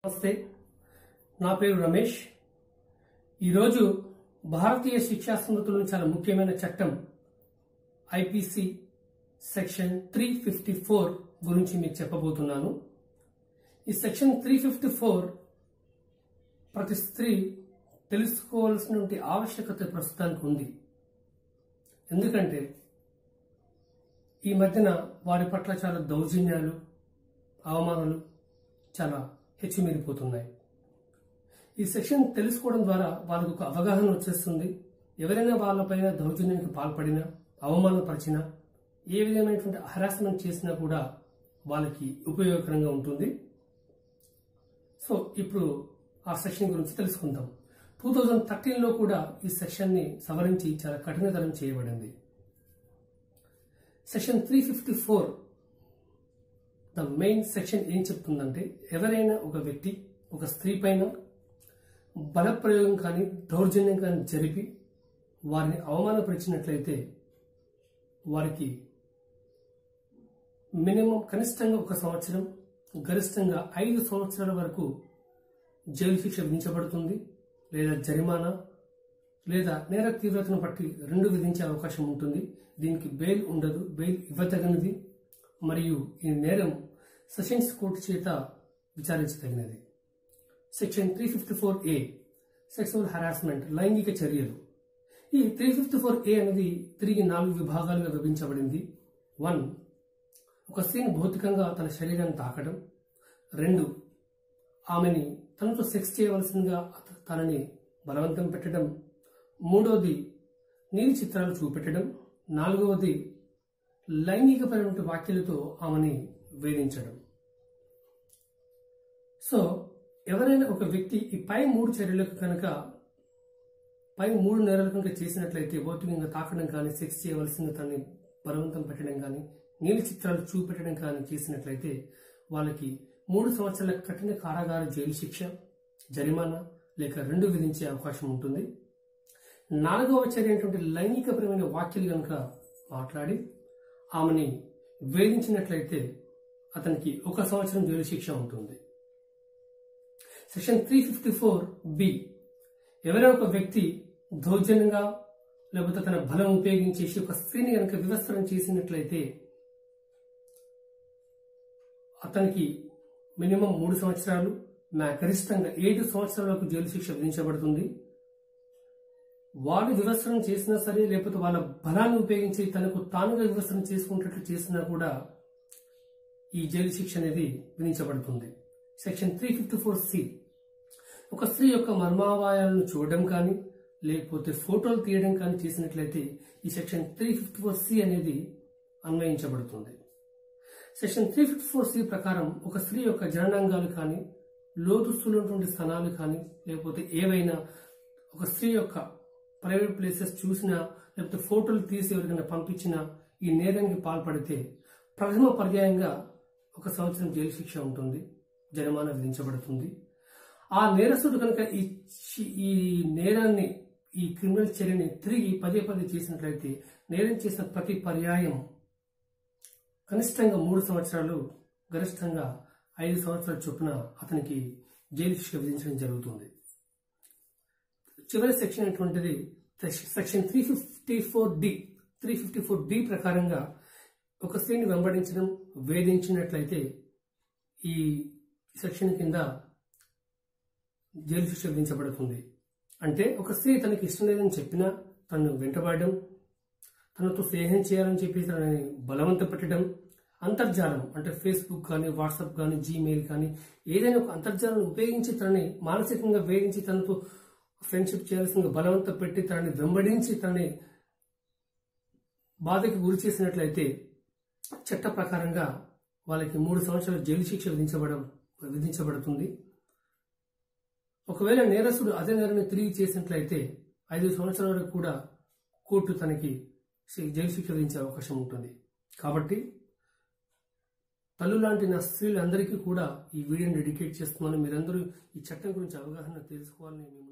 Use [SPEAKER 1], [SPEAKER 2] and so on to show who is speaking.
[SPEAKER 1] నమస్తే నా పేరు రమేష్ ఈరోజు భారతీయ శిక్షా స్మృతులను చాలా ముఖ్యమైన చట్టం IPC section three fifty four గురించి మీకు చెప్పబోతున్నాను ఈ సెక్షన్ త్రీ ఫిఫ్టీ ఫోర్ ప్రతి స్త్రీ తెలుసుకోవాల్సినటువంటి ఆవశ్యకత ప్రస్తుతానికి ఉంది ఎందుకంటే ఈ మధ్యన వారి పట్ల చాలా దౌర్జన్యాలు అవమానాలు చాలా హెచ్చుమీరిపోతున్నాయి ఈ సెక్షన్ తెలుసుకోవడం ద్వారా వాళ్ళకు ఒక అవగాహన వచ్చేస్తుంది ఎవరైనా వాళ్ళపైన దౌర్జన్యానికి పాల్పడినా అవమానపరిచినా ఏ విధమైనటువంటి హరాస్మెంట్ చేసినా కూడా వాళ్ళకి ఉపయోగకరంగా ఉంటుంది సో ఇప్పుడు ఆ సెక్షన్ గురించి తెలుసుకుందాం టూ థౌజండ్ థర్టీన్లో కూడా ఈ సెక్షన్ని సవరించి చాలా కఠినతరం చేయబడింది section three fifty four the main section ఏం చెప్తుందంటే ఎవరైనా ఒక వ్యక్తి ఒక స్త్రీ పైన బలప్రయోగం కానీ దౌర్జన్యం కానీ జరిపి వారిని అవమానపరిచినట్లయితే వారికి మినిమం కనిష్టంగా ఒక సంవత్సరం గరిష్టంగా ఐదు సంవత్సరాల వరకు జైలు శిక్ష విధించబడుతుంది లేదా జరిమానా లేదా నేర తీవ్రతను బట్టి రెండు విధించే అవకాశం ఉంటుంది దీనికి బెయిల్ ఉండదు బెయిల్ ఇవ్వదగినది మరియు ఈ నేరం సెషన్స్ కోర్టు చేత విచారించదగినది section three fifty four A sexual harassment లైంగిక చర్యలు ఈ త్రీ ఫిఫ్టీ ఫోర్ ఏ అనేది తిరిగి నాలుగు విభాగాలుగా విభజించబడింది వన్ ఒక స్త్రీని భౌతికంగా తన శరీరాన్ని తాకడం రెండు ఆమెని తనతో సెక్స్ చేయవలసిందిగా అత- తనని బలవంతం పెట్టడం మూడవది నీలి చిత్రాలు చూపెట్టడం నాలుగవది లైంగికపరమైన వ్యాఖ్యలతో ఆమెని వేధించడం సో ఎవరైనా ఒక వ్యక్తి ఈ పై మూడు చర్యలకు కనుక పై మూడు నేరాలు కనుక చేసినట్లయితే భౌతికంగా తాకడం కానీ సెక్స్ చేయవలసిన తనని బలవంతం పెట్టడం కానీ నీలి చిత్రాలు చూపెట్టడం కానీ చేసినట్లయితే వాళ్ళకి మూడు సంవత్సరాల కఠిన కారాగార జైలు శిక్ష జరిమానా లేక రెండు విధించే అవకాశం ఉంటుంది నాలుగవ చర్య అయినటువంటి లైంగికపరమైన వ్యాఖ్యలు కనుక మాట్లాడి ఆమెని వేధించినట్లయితే అతనికి ఒక సంవత్సరం జైలు శిక్ష ఉంటుంది section three fifty four B ఎవరైనా ఒక వ్యక్తి దౌర్జన్యంగా లేకపోతే తన బలం ఉపయోగించేసి ఒక స్త్రీని కనుక వివస్త్రం చేసినట్లయితే అతనికి మినిమం మూడు సంవత్సరాలు నా గరిష్టంగా ఏడు సంవత్సరాల వరకు జైలు శిక్ష విధించబడుతుంది వాడు వివస్త్రం చేసినా సరే లేకపోతే వాళ్ళ బలాన్ని ఉపయోగించి తనకు తానుగా వివస్త్రం చేసుకున్నట్లు చేసినా కూడా ఈ జైలు శిక్ష అనేది విధించబడుతుంది section three fifty four C ఒక స్త్రీ యొక్క మర్మావాయాలను చూడడం కానీ లేకపోతే ఫోటోలు తీయడం కానీ చేసినట్లయితే ఈ section three fifty four C అనేది అన్వయించబడుతుంది section three fifty four C ప్రకారం ఒక స్త్రీ యొక్క జననాంగాలు కానీ లోతుస్తున్నటువంటి స్థానాలు కానీ లేకపోతే ఏవైనా ఒక స్త్రీ యొక్క ప్రైవేట్ ప్లేసెస్ చూసినా లేకపోతే ఫోటోలు తీసి ఎవరికైనా పంపించినా ఈ నేరానికి పాల్పడితే ప్రథమ పర్యాయంగా ఒక సంవత్సరం జైలు శిక్ష ఉంటుంది జరిమానా విధించబడుతుంది ఆ నేరస్తుడు కనుక ఈ చి- ఈ నేరాన్ని ఈ క్రిమినల్ చర్యని తిరిగి పదే పదే చేసినట్లయితే నేరం చేసిన ప్రతి పర్యాయం కనిష్టంగా మూడు సంవత్సరాలు గరిష్టంగా ఐదు సంవత్సరాల చొప్పున అతనికి జైలు శిక్ష విధించడం జరుగుతుంది చివరి సెక్షన్ అటువంటిది section three fifty four D three fifty four D ప్రకారంగా ఒక స్త్రీని వెంబడించడం వేధించినట్లయితే ఈ సెక్షన్ కింద జైలు శిక్ష విధించబడుతుంది అంటే ఒక స్త్రీ తనకి ఇష్టం లేదని చెప్పినా తనను వెంటబడడం తనతో స్నేహం చేయాలని చెప్పి తనని బలవంత పెట్టడం అంతర్జాలం అంటే ఫేస్బుక్ కానీ వాట్సాప్ కానీ జీమెయిల్ కానీ ఏదైనా ఒక అంతర్జాలను ఉపయోగించి తనని మానసికంగా వేధించి తనతో ఫ్రెండ్షిప్ చేయాల్సిన బలవంత పెట్టి తనని వెంబడించి తనని బాధకి గురి చేసినట్లయితే చట్ట ప్రకారంగా వాళ్ళకి మూడు సంవత్సరాల జైలు శిక్ష విధించబడ విధించబడుతుంది ఒకవేళ నేరస్తుడు అదే నేరాన్ని తిరిగి చేసినట్లయితే ఐదు సంవత్సరాల వరకు కూడా కోర్టు తనకి శి- జైలు శిక్ష విధించే అవకాశం ఉంటుంది కాబట్టి తల్లు లాంటి నా స్త్రీలందరికీ కూడా ఈ వీడియోని డెడికేట్ చేస్తున్నాను మీరందరూ ఈ చట్టం గురించి అవగాహన తెలుసుకోవాలని మేము